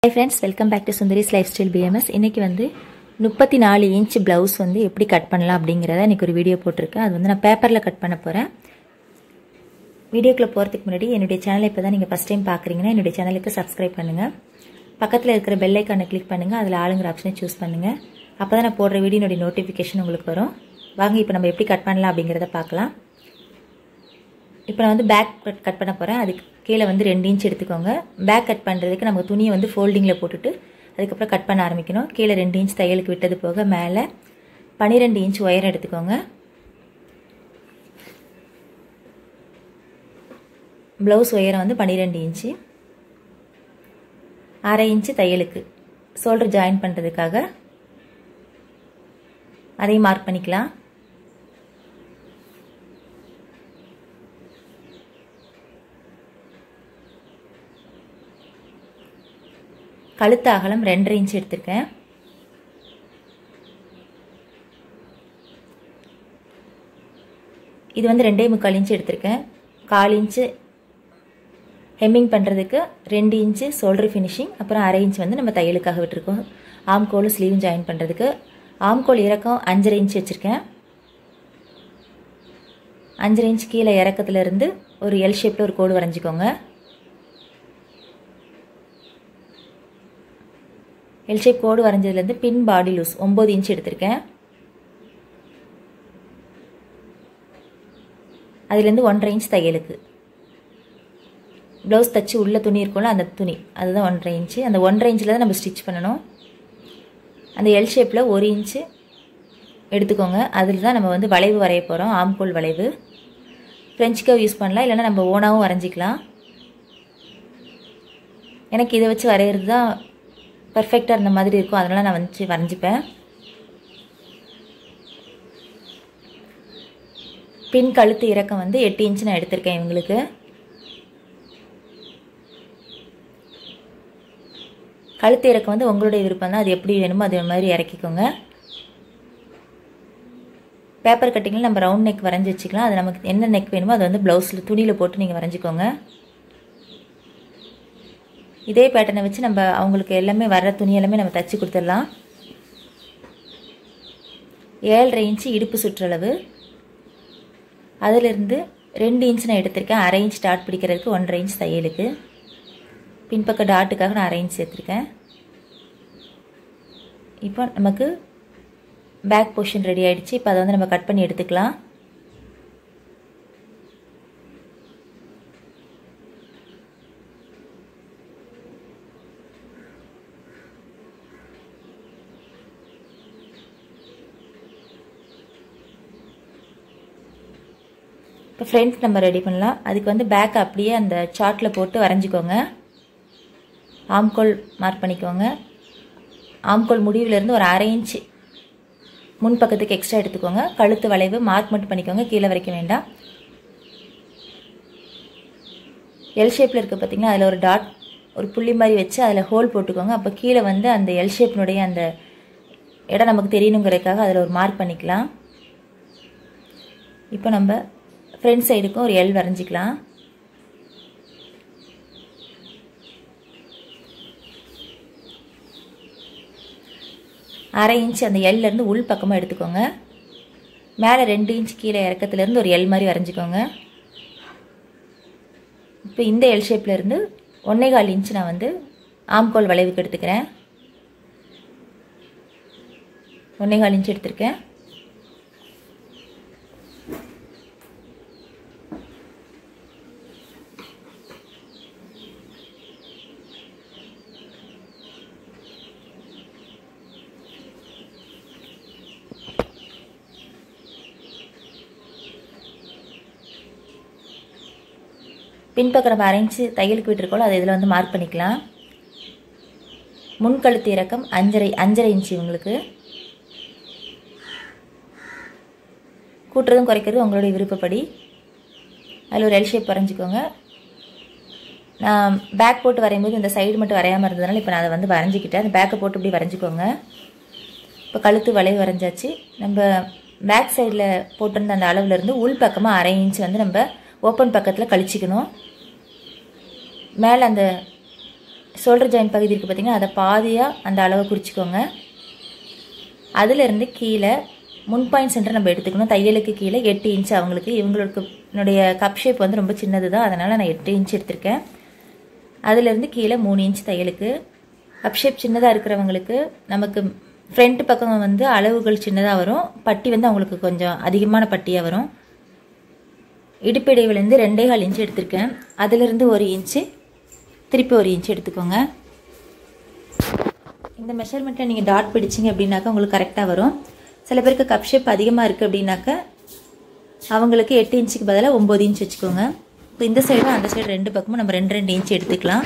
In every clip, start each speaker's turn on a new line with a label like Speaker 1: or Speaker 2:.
Speaker 1: high friends welcome back to Sundari's lifestyle PMS இன்றைக்கி வந்து முப்பத்தி நாலு இன்ச் ப்ளவுஸ் வந்து எப்படி கட் பண்ணலாம் அப்படிங்கிறத இன்றைக்கி ஒரு வீடியோ போட்டிருக்கேன் அது வந்து நான் பேப்பரில் கட் பண்ண போகிறேன் வீடியோக்குள்ளே போகிறதுக்கு முன்னாடி என்னுடைய சேனலை இப்போ தான் நீங்கள் ஃபஸ்ட் டைம் பார்க்குறீங்கன்னா என்னுடைய சேனலுக்கு சப்ஸ்கிரைப் பண்ணுங்கள் பக்கத்தில் இருக்கிற பெல் ஐக்கானை கிளிக் பண்ணுங்கள் அதில் ஆளுங்கிற ஆப்ஷனை சூஸ் பண்ணுங்கள் அப்போ தான் நான் போடுற வீடியோனுடைய நோட்டிஃபிகேஷன் உங்களுக்கு வரும் வாங்க இப்போ நம்ம எப்படி கட் பண்ணலாம் அப்படிங்கிறத பார்க்கலாம் இப்போ நான் வந்து பேக் கட் கட் பண்ண போகிறேன் அதுக்கு கீழே வந்து ரெண்டு இன்ச் எடுத்துக்கோங்க பேக் கட் பண்ணுறதுக்கு நம்ம துணியை வந்து ஃபோல்டிங்கில் போட்டுட்டு அதுக்கப்புறம் கட் பண்ண ஆரம்பிக்கணும் கீழே ரெண்டு இன்ச் தையலுக்கு விட்டது போக மேலே பன்னிரெண்டு இன்ச் ஒயர் எடுத்துக்கோங்க ப்ளவுஸ் ஒயரம் வந்து பன்னிரெண்டு இன்ச்சு அரை இன்ச்சு தையலுக்கு ஷோல்டர் ஜாயின் பண்ணுறதுக்காக அதையும் மார்க் பண்ணிக்கலாம் கழுத்து அகலம் ரெண்டரை இன்ச் எடுத்திருக்கேன் இது வந்து ரெண்டே முக்கால் இன்ச் எடுத்திருக்கேன் கால் இன்ச்சு ஹெம்மிங் பண்ணுறதுக்கு ரெண்டு இன்ச்சு ஷோல்டர் ஃபினிஷிங் அப்புறம் அரை இன்ச் வந்து நம்ம தையலுக்காக விட்டுருக்கோம் ஆம்கோல் ஸ்லீவும் ஜாயின் பண்ணுறதுக்கு ஆம்கோல் இறக்கம் அஞ்சரை இன்ச் வச்சுருக்கேன் அஞ்சரை இன்ச் கீழே இறக்கத்துலேருந்து ஒரு எல் ஷேப்பில் ஒரு கோடு வரைஞ்சிக்கோங்க எல் ஷேப் கோடு வரைஞ்சதுலேருந்து பின் பாடி லூஸ் ஒம்பது இன்ச் எடுத்திருக்கேன் அதுலேருந்து ஒன்றரை இன்ச் தையலுக்கு ப்ளவுஸ் தச்சு உள்ள துணி இருக்கும்ல அந்த துணி அதுதான் ஒன்றரை இன்ச்சு அந்த ஒன்றரை இன்ச்சில் தான் நம்ம ஸ்டிச் பண்ணணும் அந்த எல் ஷேப்பில் ஒரு இன்ச்சு எடுத்துக்கோங்க அதில் தான் நம்ம வந்து வளைவு வரைய போகிறோம் ஆம்கோல் வளைவு ஃப்ரெஞ்ச் கவ் யூஸ் பண்ணலாம் இல்லைன்னா நம்ம ஓனாகவும் வரைஞ்சிக்கலாம் எனக்கு இதை வச்சு வரைகிறது தான் பர்ஃபெக்டாக இருந்த மாதிரி இருக்கும் அதனால் நான் வந்து வரைஞ்சிப்பேன் பின் கழுத்து இறக்கம் வந்து எட்டு இன்ச்சு நான் எடுத்திருக்கேன் இவங்களுக்கு கழுத்து இறக்கம் வந்து உங்களுடைய விருப்பம் தான் அது எப்படி வேணுமோ அதே மாதிரி இறக்கிக்கோங்க பேப்பர் கட்டிங்கில் நம்ம ரவுண்ட் நெக் வரைஞ்சி வச்சுக்கலாம் அது நமக்கு என்ன நெக் வேணுமோ அதை வந்து ப்ளவுஸில் துணியில் போட்டு நீங்கள் வரைஞ்சிக்கோங்க இதே பேட்டர்னை வச்சு நம்ம அவங்களுக்கு எல்லாமே வர்ற துணி எல்லாமே நம்ம தச்சு கொடுத்துடலாம் ஏழரை இன்ச்சு இடுப்பு சுற்றளவு அதிலிருந்து ரெண்டு இன்ச் நான் எடுத்திருக்கேன் அரை இன்ச் டாட் பிடிக்கிறதுக்கு ஒன்றரை இன்ச் தையலுக்கு பின்பக்க டாட்டுக்காக நான் அரை இன்ச் சேர்த்துருக்கேன் இப்போ நமக்கு பேக் போர்ஷன் ரெடி ஆகிடுச்சு இப்போ அதை வந்து நம்ம கட் பண்ணி எடுத்துக்கலாம் இப்போ ஃப்ரண்ட் நம்ம ரெடி பண்ணலாம் அதுக்கு வந்து பேக் அப்படியே அந்த சார்ட்டில் போட்டு வரைஞ்சிக்கோங்க ஆம்கோல் மார்க் பண்ணிக்கோங்க ஆம்கோல் முடிவிலேருந்து ஒரு அரை இன்ச்சு முன் பக்கத்துக்கு எக்ஸ்ட்ரா எடுத்துக்கோங்க கழுத்து வளைவு மார்க் மட்டும் பண்ணிக்கோங்க கீழே வரைக்க வேண்டாம் எல் ஷேப்பில் இருக்க பார்த்தீங்கன்னா அதில் ஒரு டாட் ஒரு புள்ளி மாதிரி வச்சு அதில் ஹோல் போட்டுக்கோங்க அப்போ கீழே வந்து அந்த எல் ஷேப்னுடைய அந்த இடம் நமக்கு தெரியணுங்கிறதுக்காக அதில் ஒரு மார்க் பண்ணிக்கலாம் இப்போ நம்ம ஃப்ரண்ட் சைடுக்கும் ஒரு எல் வரைஞ்சிக்கலாம் அரை இன்ச் அந்த எல்லேருந்து உள் பக்கமாக எடுத்துக்கோங்க மேலே ரெண்டு இன்ச் கீழே இறக்கத்துலேருந்து ஒரு எல் மாதிரி வரைஞ்சிக்கோங்க இப்போ இந்த எல் ஷேப்லேருந்து ஒன்றே கால் இன்ச் நான் வந்து ஆம்கோல் வளைவுக்கு எடுத்துக்கிறேன் ஒன்றே கால் இன்ச் எடுத்திருக்கேன் பின்பக்கம் நம்ம அரைஞ்சு தையலுக்கு விட்டுருக்கோம் அதை இதில் வந்து மார்க் பண்ணிக்கலாம் முன்கழுத்து இறக்கம் அஞ்சரை அஞ்சரை இன்ச்சு இவங்களுக்கு கூட்டுறதும் குறைக்கிறதும் உங்களுடைய விருப்பப்படி அதில் ஒரு எல் ஷேப் வரைஞ்சிக்கோங்க நான் பேக் போட்டு வரையும்போது இந்த சைடு மட்டும் வரையாமல் இருந்ததுனால இப்போ நான் அதை வந்து வரைஞ்சிக்கிட்டேன் அந்த பேக்கை போட்டு இப்படி வரைஞ்சிக்கோங்க இப்போ கழுத்து வளைவு வரைஞ்சாச்சு நம்ம பேக் சைடில் போட்டிருந்த அந்த அளவுலேருந்து உள் பக்கமாக அரை இன்ச் வந்து நம்ம ஓப்பன் பக்கத்தில் கழிச்சிக்கணும் மேலே அந்த ஷோல்டர் ஜாயின் பகுதி இருக்குது பார்த்தீங்கன்னா அதை பாதியாக அந்த அளவை குறிச்சிக்கோங்க அதிலிருந்து கீழே முன் பாயிண்ட் சென்டர் நம்ம எடுத்துக்கணும் தையலுக்கு கீழே எட்டு இன்ச் அவங்களுக்கு இவங்களுக்கு என்னுடைய கப் ஷேப் வந்து ரொம்ப சின்னது தான் அதனால் நான் எட்டு இன்ச் எடுத்திருக்கேன் அதிலிருந்து கீழே மூணு இன்ச் தையலுக்கு கப் ஷேப் சின்னதாக இருக்கிறவங்களுக்கு நமக்கு ஃப்ரண்ட் பக்கம் வந்து அளவுகள் சின்னதாக வரும் பட்டி வந்து அவங்களுக்கு கொஞ்சம் அதிகமான பட்டியாக வரும் இடுப்பு இடைவெளிந்து ரெண்டே கால் இன்ச் எடுத்திருக்கேன் அதிலிருந்து ஒரு இன்ச்சு திருப்பி ஒரு இன்ச் எடுத்துக்கோங்க இந்த மெஷர்மெண்ட்டில் நீங்கள் டாட் பிடிச்சிங்க அப்படின்னாக்கா உங்களுக்கு கரெக்டாக வரும் சில பேருக்கு கப் ஷேப் அதிகமாக இருக்குது அப்படின்னாக்கா அவங்களுக்கு எட்டு இன்ச்சுக்கு பதிலாக ஒம்பது இன்ச் வச்சுக்கோங்க இப்போ இந்த சைடும் அந்த சைடு ரெண்டு பக்கமும் நம்ம ரெண்டு ரெண்டு இன்ச் எடுத்துக்கலாம்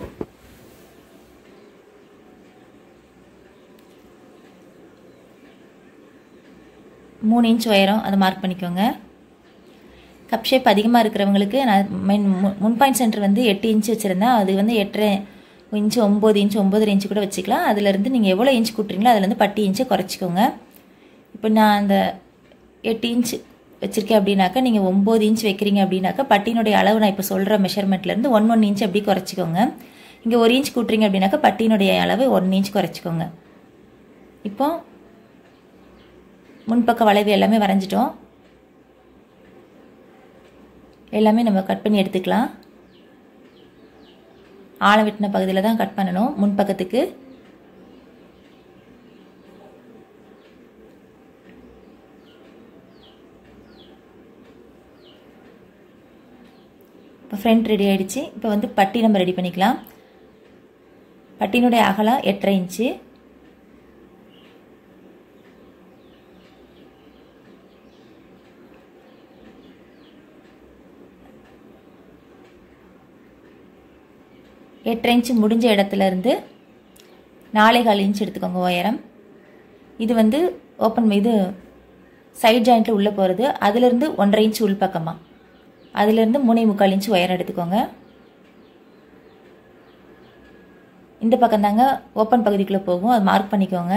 Speaker 1: மூணு இன்ச் உயரம் அதை மார்க் பண்ணிக்கோங்க கப் ஷேப் அதிகமாக இருக்கிறவங்களுக்கு நான் மெயின் முன் பாயிண்ட் சென்டர் வந்து எட்டு இன்ச் வச்சுருந்தேன் அது வந்து எட்டரை இன்ச்சு ஒம்பது இன்ச் ஒம்பது இன்ச்சு கூட வச்சுக்கலாம் அதுலேருந்து நீங்கள் எவ்வளோ இன்ச் கூட்டுறீங்களோ அதுலேருந்து பட்டி இன்ச்சை குறைச்சிக்கோங்க இப்போ நான் அந்த எட்டு இன்ச் வச்சுருக்கேன் அப்படின்னாக்கா நீங்கள் ஒம்பது இன்ச் வைக்கிறீங்க அப்படின்னாக்கா பட்டியினுடைய அளவு நான் இப்போ சொல்கிற மெஷர்மெண்ட்லேருந்து ஒன் ஒன் இன்ச் அப்படி குறைச்சிக்கோங்க இங்கே ஒரு இன்ச் கூட்டுறீங்க அப்படின்னாக்கா பட்டியினுடைய அளவு ஒன் இன்ச் குறைச்சிக்கோங்க இப்போ முன்பக்க வளைவு எல்லாமே வரைஞ்சிட்டோம் எல்லாமே நம்ம கட் பண்ணி எடுத்துக்கலாம் ஆழம் வெட்டின பகுதியில் தான் கட் பண்ணணும் முன்பக்கத்துக்கு இப்போ ஃப்ரண்ட் ரெடி ஆகிடுச்சு இப்போ வந்து பட்டி நம்ம ரெடி பண்ணிக்கலாம் பட்டினுடைய அகலம் எட்டரை இன்ச்சு எட்டரை இன்ச்சு முடிஞ்ச இடத்துல இருந்து நாலே கால் இன்ச் எடுத்துக்கோங்க உயரம் இது வந்து ஓப்பன் இது சைட் ஜாயிண்ட்டில் உள்ளே போகிறது அதுலேருந்து ஒன்றரை இன்ச் உள் பக்கமாக அதுலேருந்து மூணே முக்கால் இன்ச் உயரம் எடுத்துக்கோங்க இந்த பக்கம் தாங்க ஓப்பன் பகுதிக்குள்ளே போகும் அது மார்க் பண்ணிக்கோங்க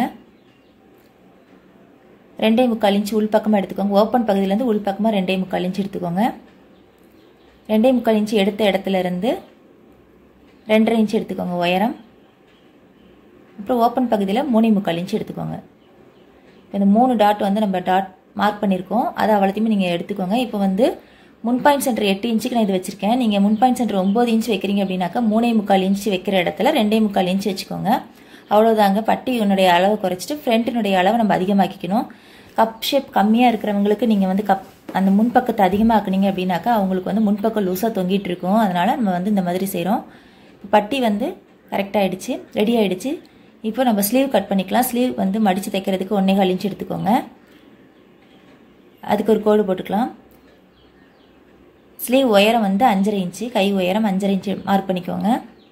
Speaker 1: ரெண்டே முக்கால் இன்ச் உள் பக்கமாக எடுத்துக்கோங்க ஓப்பன் பகுதியிலேருந்து உள் பக்கமாக ரெண்டே முக்கால் இன்ச் எடுத்துக்கோங்க ரெண்டே முக்கால் இன்ச் எடுத்த இடத்துல இருந்து ரெண்டரை இன்ச் எடுத்துக்கோங்க உயரம் அப்புறம் ஓப்பன் பகுதியில் மூணே முக்கால் இன்ச் எடுத்துக்கோங்க இப்போ இந்த மூணு டாட் வந்து நம்ம டாட் மார்க் பண்ணியிருக்கோம் அதை அவ்வளோத்தையுமே நீங்கள் எடுத்துக்கோங்க இப்போ வந்து முன் பாயிண்ட் சென்டர் எட்டு இன்ச்சுக்கு நான் இது வச்சுருக்கேன் நீங்கள் முன் பாயிண்ட் சென்டர் ஒம்பது இன்ச் வைக்கிறீங்க அப்படின்னாக்கா மூணே முக்கால் இன்ச் வைக்கிற இடத்துல ரெண்டே முக்கால் இன்ச் வச்சுக்கோங்க அவ்வளோதாங்க பட்டி உன்னுடைய அளவை குறைச்சிட்டு ஃப்ரண்ட்டினுடைய அளவை நம்ம அதிகமாக்கிக்கணும் கப் ஷேப் கம்மியாக இருக்கிறவங்களுக்கு நீங்கள் வந்து கப் அந்த முன்பக்கத்தை அதிகமாக்குனீங்க அப்படின்னாக்கா அவங்களுக்கு வந்து முன்பக்கம் லூஸாக தொங்கிட்டு இருக்கும் அதனால் நம்ம வந்து இந்த மாதிரி செய்கிறோம் பட்டி வந்து கரெக்டாக ஆகிடுச்சு ரெடி ஆகிடுச்சு இப்போ நம்ம ஸ்லீவ் கட் பண்ணிக்கலாம் ஸ்லீவ் வந்து மடித்து தைக்கிறதுக்கு ஒன்றே கால் இன்ச் எடுத்துக்கோங்க அதுக்கு ஒரு கோடு போட்டுக்கலாம் ஸ்லீவ் உயரம் வந்து அஞ்சரை இன்ச்சு கை உயரம் அஞ்சரை இன்ச்சு மார்க் பண்ணிக்கோங்க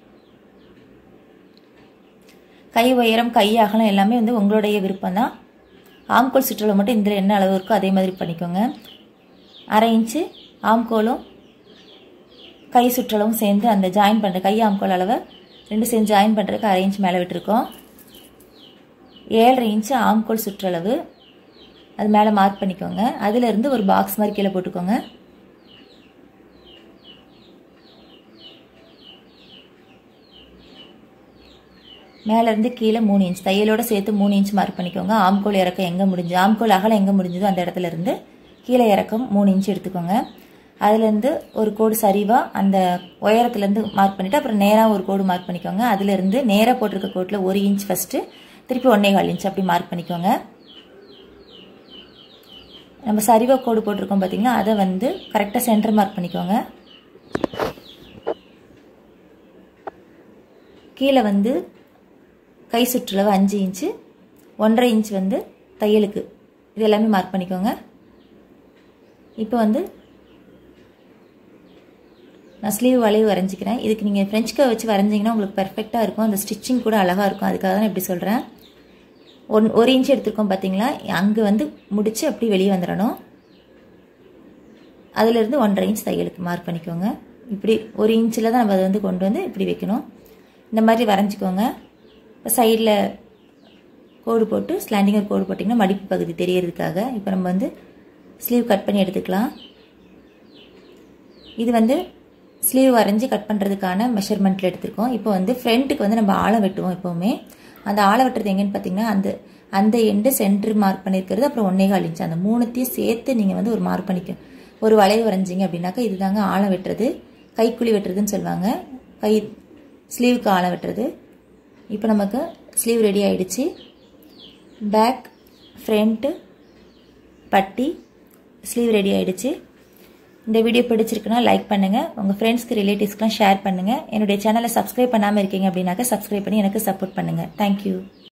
Speaker 1: கை உயரம் கை அகலம் எல்லாமே வந்து உங்களுடைய விருப்பம் தான் ஆம்கோல் சுற்றளவு மட்டும் இதில் என்ன அளவு இருக்கோ அதே மாதிரி பண்ணிக்கோங்க அரை இன்ச்சு ஆம்கோலும் கை சுற்றளவும் சேர்ந்து அந்த ஜாயின் பண்ணுற கை ஆம்கோல் அளவை ரெண்டு சேர்ந்து ஜாயின் பண்ணுறதுக்கு அரை இன்ச் மேலே விட்டுருக்கோம் ஏழரை இன்ச்சு ஆம்கோல் சுற்றளவு அது மேலே மார்க் பண்ணிக்கோங்க அதிலிருந்து ஒரு பாக்ஸ் மாதிரி கீழே போட்டுக்கோங்க மேலேருந்து கீழே மூணு இன்ச் தையலோட சேர்த்து மூணு இன்ச் மார்க் பண்ணிக்கோங்க ஆம்கோல் இறக்கம் எங்கே முடிஞ்சு ஆம்கோல் அகலம் எங்கே முடிஞ்சதோ அந்த இடத்துல இருந்து கீழே இறக்கம் மூணு இன்ச் எடுத்துக்கோங்க அதுலேருந்து ஒரு கோடு சரிவாக அந்த உயரத்துலேருந்து மார்க் பண்ணிவிட்டு அப்புறம் நேராக ஒரு கோடு மார்க் பண்ணிக்கோங்க அதுலேருந்து நேராக போட்டிருக்க கோட்டில் ஒரு இன்ச் ஃபஸ்ட்டு திருப்பி ஒன்றே கால் இன்ச் அப்படி மார்க் பண்ணிக்கோங்க நம்ம சரிவாக கோடு போட்டிருக்கோம் பார்த்தீங்களா அதை வந்து கரெக்டாக சென்டர் மார்க் பண்ணிக்கோங்க கீழே வந்து கை சுற்றளவு அஞ்சு இன்ச்சு ஒன்றரை இன்ச் வந்து தையலுக்கு இது எல்லாமே மார்க் பண்ணிக்கோங்க இப்போ வந்து நான் ஸ்லீவ் வளைவு வரைஞ்சிக்கிறேன் இதுக்கு நீங்கள் ஃப்ரெஞ்ச் கவ் வச்சு வரைஞ்சிங்கன்னா உங்களுக்கு பெர்ஃபெக்டாக இருக்கும் அந்த ஸ்டிச்சிங் கூட அழகாக இருக்கும் அதுக்காக தான் இப்படி சொல்கிறேன் ஒன் ஒரு இன்ச் எடுத்திருக்கோம் பார்த்தீங்களா அங்கே வந்து முடித்து அப்படி வெளியே வந்துடணும் அதிலிருந்து ஒன்றரை இன்ச் தையலுக்கு மார்க் பண்ணிக்கோங்க இப்படி ஒரு இன்ச்சில் தான் நம்ம அதை வந்து கொண்டு வந்து இப்படி வைக்கணும் இந்த மாதிரி வரைஞ்சிக்கோங்க இப்போ சைடில் கோடு போட்டு ஸ்லாண்டிங்கர் கோடு போட்டிங்கன்னா மடிப்பு பகுதி தெரியறதுக்காக இப்போ நம்ம வந்து ஸ்லீவ் கட் பண்ணி எடுத்துக்கலாம் இது வந்து ஸ்லீவ் வரைஞ்சி கட் பண்ணுறதுக்கான மெஷர்மெண்ட்டில் எடுத்திருக்கோம் இப்போ வந்து ஃப்ரண்ட்டுக்கு வந்து நம்ம ஆழம் வெட்டுவோம் எப்போவுமே அந்த ஆழம் வெட்டுறது எங்கன்னு பார்த்தீங்கன்னா அந்த அந்த எண்டு சென்டர் மார்க் பண்ணியிருக்கிறது அப்புறம் ஒன்னே கால் இன்ச்சு அந்த மூணுத்தையும் சேர்த்து நீங்கள் வந்து ஒரு மார்க் பண்ணிக்க ஒரு வளைவு வரைஞ்சிங்க அப்படின்னாக்கா இதுதாங்க ஆழம் வெட்டுறது கைக்குழி வெட்டுறதுன்னு சொல்லுவாங்க கை ஸ்லீவுக்கு ஆழம் வெட்டுறது இப்போ நமக்கு ஸ்லீவ் ரெடி ஆயிடுச்சு பேக் ஃப்ரண்ட்டு பட்டி ஸ்லீவ் ரெடி ஆயிடுச்சு இந்த வீடியோ பிடிச்சிருக்குன்னா லைக் பண்ணுங்கள் உங்கள் ஃப்ரெண்ட்ஸ்க்கு ரிலேட்டிவ்ஸ்க்குலாம் ஷேர் பண்ணுங்கள் என்னுடைய சேனலை சப்ஸ்கிரைப் பண்ணாமல் இருக்கீங்க அப்படின்னாக்கா சப்ஸ்கிரைப் பண்ணி எனக்கு சப்போர்ட் பண்ணுங்கள் தேங்க்யூ